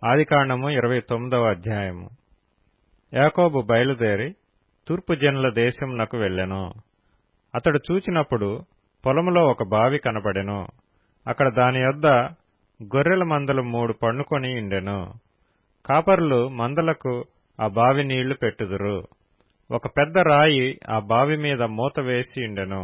ఆదికాండము ఇరవై తొమ్మిదవ అధ్యాయము యాకోబు బయలుదేరి తూర్పు జనుల దేశమునకు వెళ్ళెను అతడు చూచినప్పుడు పొలములో ఒక బావి కనపడెను అక్కడ దాని యొద్ద గొర్రెల మందలు మూడు పండుకొని ఉండెను కాపరులు మందలకు ఆ బావి నీళ్లు పెట్టుదురు ఒక పెద్ద రాయి ఆ బావి మీద మూత వేసి ఉండెను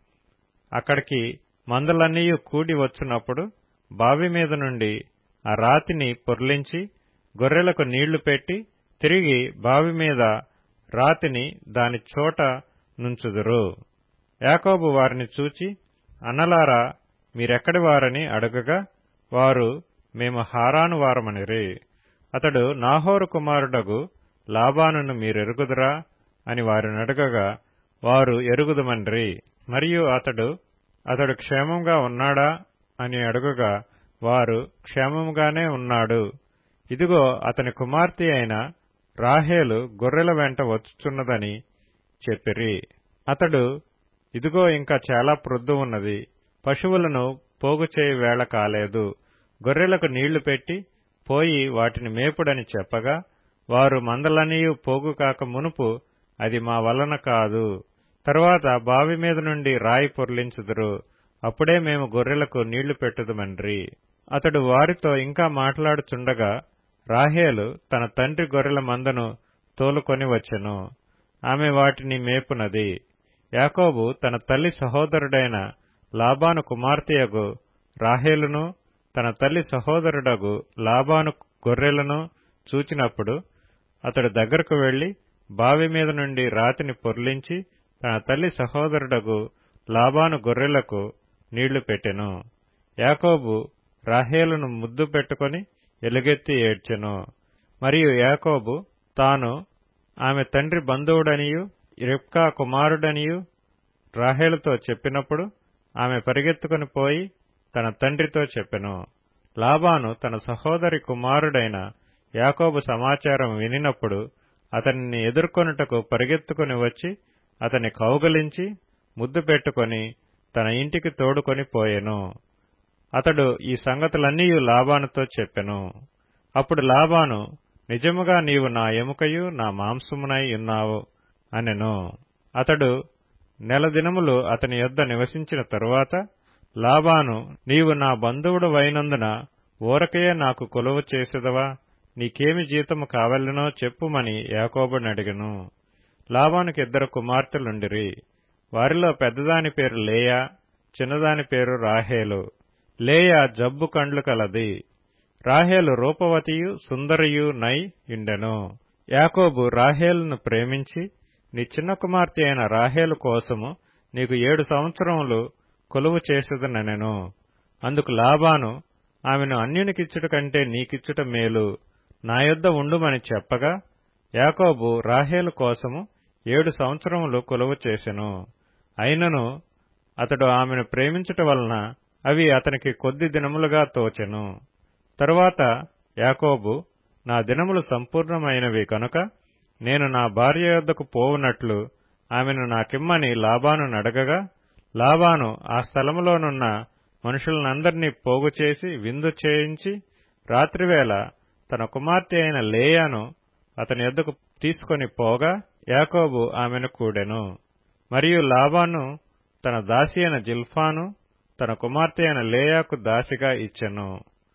అక్కడికి మందలన్నీ కూడి వచ్చునప్పుడు బావి మీద నుండి ఆ రాతిని పొర్లించి గొర్రెలకు నీళ్లు పెట్టి తిరిగి బావి మీద రాతిని దాని చోట నుంచుదురు యాకోబు వారిని చూచి అన్నలారా మీరెక్కడి వారని అడగగా వారు మేము హారాను వారమనిరి అతడు నాహోరు కుమారుడగు లాబానును మీరెరుగుదురా అని వారిని అడగగా వారు ఎరుగుదుమన్రి మరియు అతడు అతడు క్షేమంగా ఉన్నాడా అని అడుగగా వారు క్షేమముగానే ఉన్నాడు ఇదిగో అతని కుమార్తె అయిన రాహేలు గొర్రెల వెంట వచ్చుచున్నదని చెప్పిరి అతడు ఇదిగో ఇంకా చాలా ప్రొద్దు ఉన్నది పశువులను పోగు చేయి వేళ కాలేదు గొర్రెలకు నీళ్లు పెట్టి పోయి వాటిని మేపుడని చెప్పగా వారు మందలనీయు పోగు కాక మునుపు అది మా వలన కాదు తరువాత బావి మీద నుండి రాయి పొర్లించుదురు అప్పుడే మేము గొర్రెలకు నీళ్లు పెట్టుదుమన్రి అతడు వారితో ఇంకా మాట్లాడుచుండగా రాహేలు తన తండ్రి గొర్రెల మందను తోలుకొని వచ్చెను ఆమె వాటిని మేపునది యాకోబు తన తల్లి సహోదరుడైన లాబాను కుమార్తెయగు రాహేలును తన తల్లి సహోదరుడగు లాబాను గొర్రెలను చూచినప్పుడు అతడు దగ్గరకు వెళ్లి బావి మీద నుండి రాతిని పొర్లించి తన తల్లి సహోదరుడగు లాబాను గొర్రెలకు నీళ్లు పెట్టెను యాకోబు రాహేలును ముద్దు పెట్టుకుని ఎలుగెత్తి ఏడ్చెను మరియు యాకోబు తాను ఆమె తండ్రి బంధువుడనియు రిప్కా కుమారుడనియు రాహేలుతో చెప్పినప్పుడు ఆమె పరిగెత్తుకుని పోయి తన తండ్రితో చెప్పెను లాబాను తన సహోదరి కుమారుడైన యాకోబు సమాచారం వినినప్పుడు అతనిని ఎదుర్కొనుటకు పరిగెత్తుకుని వచ్చి అతని కౌగలించి ముద్దు పెట్టుకుని తన ఇంటికి తోడుకొని పోయెను అతడు ఈ సంగతులన్నీ లాబానుతో చెప్పెను అప్పుడు లాబాను నిజముగా నీవు నా ఎముకయు నా మాంసమునై ఉన్నావు అనెను అతడు నెల దినములు అతని యొద్ద నివసించిన తరువాత లాబాను నీవు నా బంధువుడు వైనందున ఊరకయే నాకు కొలువు చేసేదవా నీకేమి జీతము కావలెనో చెప్పుమని యాకోబుని అడిగను లాబానుకి ఇద్దరు కుమార్తెలుండిరి వారిలో పెద్దదాని పేరు లేయా చిన్నదాని పేరు రాహేలు లేయా జబ్బు కండ్లు కలది రాహేలు రూపవతియు సుందరియు నై ఇండెను యాకోబు రాహేలును ప్రేమించి నీ చిన్న కుమార్తె అయిన రాహేలు కోసము నీకు ఏడు సంవత్సరములు కొలువు చేసేదనెను అందుకు లాబాను ఆమెను అన్యునికిచ్చుట కంటే నీకిచ్చుట మేలు నా యొద్ద ఉండుమని చెప్పగా యాకోబు రాహేలు కోసము ఏడు సంవత్సరములు కొలువు చేసెను అయినను అతడు ఆమెను ప్రేమించుట వలన అవి అతనికి కొద్ది దినములుగా తోచెను తరువాత యాకోబు నా దినములు సంపూర్ణమైనవి కనుక నేను నా భార్య యొద్దకు పోవునట్లు ఆమెను నాకిమ్మని లాబాను నడగగా లాబాను ఆ స్థలములోనున్న మనుషులనందరినీ పోగు చేసి విందు చేయించి రాత్రివేళ తన కుమార్తె అయిన లేయాను అతని యొద్దకు తీసుకొని పోగా యాకోబు ఆమెను కూడెను మరియు లాబాను తన దాసి అయిన జిల్ఫాను తన కుమార్తె అయిన లేయాకు దాసిగా ఇచ్చెను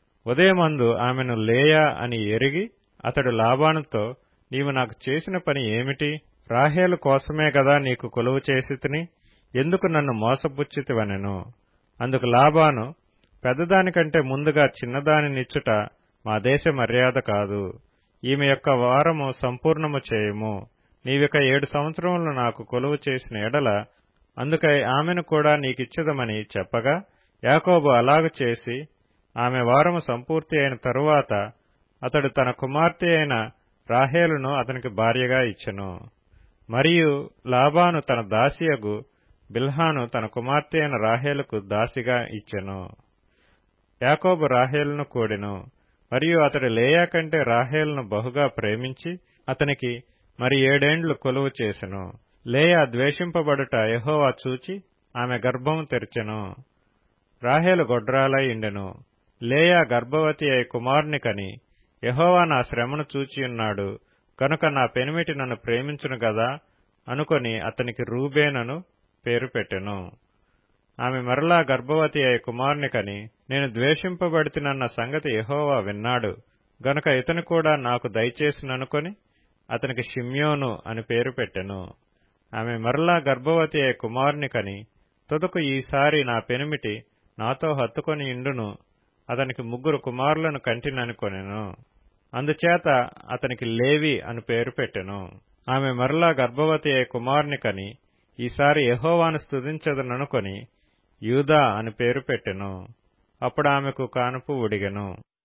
ఉదయమందు ఆమెను లేయా అని ఎరిగి అతడు లాబానుతో నీవు నాకు చేసిన పని ఏమిటి రాహేలు కోసమే గదా నీకు కొలువు చేసి తిని ఎందుకు నన్ను మోసపుచ్చితివనెను అందుకు లాబాను పెద్దదానికంటే ముందుగా చిన్నదానినిచ్చుట మా దేశ మర్యాద కాదు ఈమె యొక్క వారము సంపూర్ణము చేయము నీవిక ఏడు సంవత్సరములు నాకు కొలువు చేసిన ఎడల అందుకై ఆమెను కూడా నీకిచ్చదమని చెప్పగా యాకోబు అలాగు చేసి ఆమె వారము సంపూర్తి అయిన తరువాత అతడు తన కుమార్తె అయిన రాహేలును అతనికి భార్యగా ఇచ్చెను మరియు లాబాను తన దాసియగు బిల్హాను తన కుమార్తె అయిన రాహేలుకు దాసిగా ఇచ్చెను యాకోబు రాహేలును కూడెను మరియు అతడు లేయా కంటే రాహేలును బహుగా ప్రేమించి అతనికి మరి ఏడేండ్లు కొలువు చేసెను లేయా ద్వేషింపబడుట యహోవా చూచి ఆమె గర్భము తెరిచెను రాహేలు గొడ్రాలై ఇండెను లేయా గర్భవతి అయి కుమారుని కని యహోవా నా శ్రమను చూచియున్నాడు కనుక నా పెనిమిటి నన్ను ప్రేమించును గదా అనుకొని అతనికి రూబేనను పేరు పెట్టెను ఆమె మరలా గర్భవతి అయి కుమారుని కని నేను ద్వేషింపబడితినన్న సంగతి యహోవా విన్నాడు గనుక ఇతను కూడా నాకు దయచేసిననుకొని అతనికి షిమ్యోను అని పేరు పెట్టెను ఆమె మరలా గర్భవతి అయి కుమారుని కని తుదకు ఈసారి నా పెనిమిటి నాతో హత్తుకొని ఇండును అతనికి ముగ్గురు కుమారులను కంటిననుకొనెను అందుచేత అతనికి లేవి అని పేరు పెట్టెను ఆమె మరలా గర్భవతి అయి కుమారుని కని ఈసారి యహోవాను స్తుతించదననుకొని యూదా అని పేరు పెట్టెను అప్పుడు ఆమెకు కానుపు ఉడిగెను